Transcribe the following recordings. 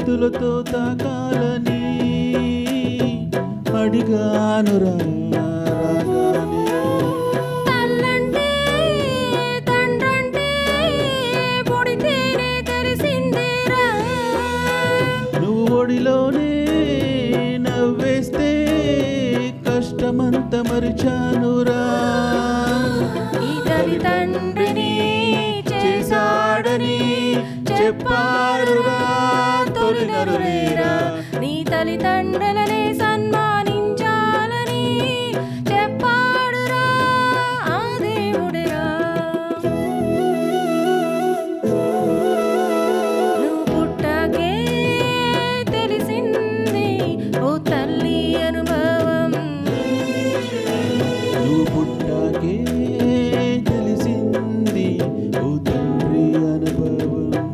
చేతులతో తాకాలని అడిగాను రాగానే తల్లంటే తండ్రంటే పుడితేనే తెలిసిందేరా నువ్వు ఒడిలోనే నవ్వేస్తే కష్టమంత మరిచానురా ఈ తల్లి తండ్రిని చేశాడని చెప్పారురా తొలినరులేరా నీ తల్లిదండ్రులనే సన్మానించాలని చెప్పాడురా ఆ దేవుడురా నువ్వు పుట్టకే తెలిసింది ఓ తల్లి అనుభవం నువ్వు పుట్టాకే తెలిసింది ఓ తండ్రి అనుభవం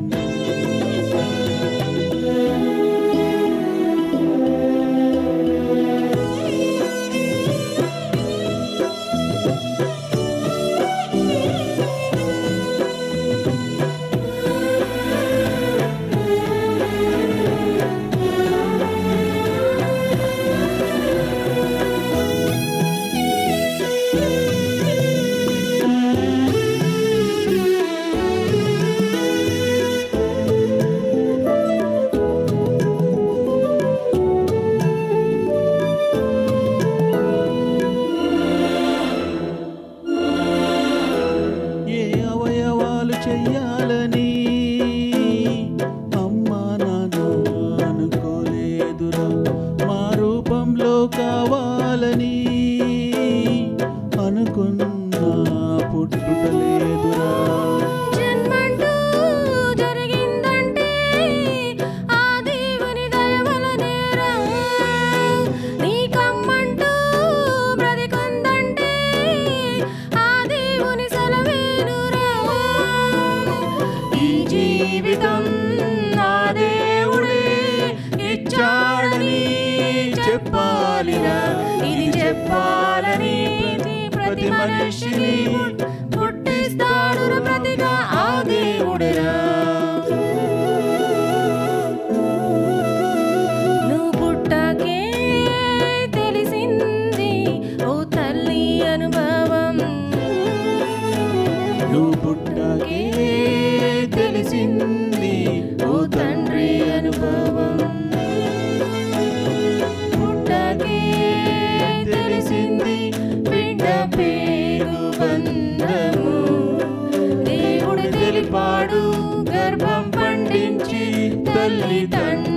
ఏ అవయవాలు చెయ్యాలని అమ్మా నాన్న అనుకోలేదురా మా రూపంలో కావాలని అనుకున్నా పుట్టుటలేదురా జన్మంటూ జరిగిందంటే ఆ దేవుని దయ వలనేరా నీకమ్మంటూ బ్రతికుందంటే ఆ దేవుని సెలవేనురా ఈ జీవితం నా దేవుడే ఇచ్చాడని చెప్పాలిరా ఇది చెప్పాలని ప్రతి మనిషిని పుట్టిస్తాడు ప్రతిగా ఆ దేవుడురా నువ్వు పుట్టకే తెలిసింది ఓ తల్లి అనుభవం నువ్వు పుట్టాకే తెలిసింది ఓ తండ్రి అనుభవం పుట్టకే తెలిసింది బిడ్డ పేరు బంధము దేవుడు తెలిపాడు గర్భం పండించి తల్లి తండ్రి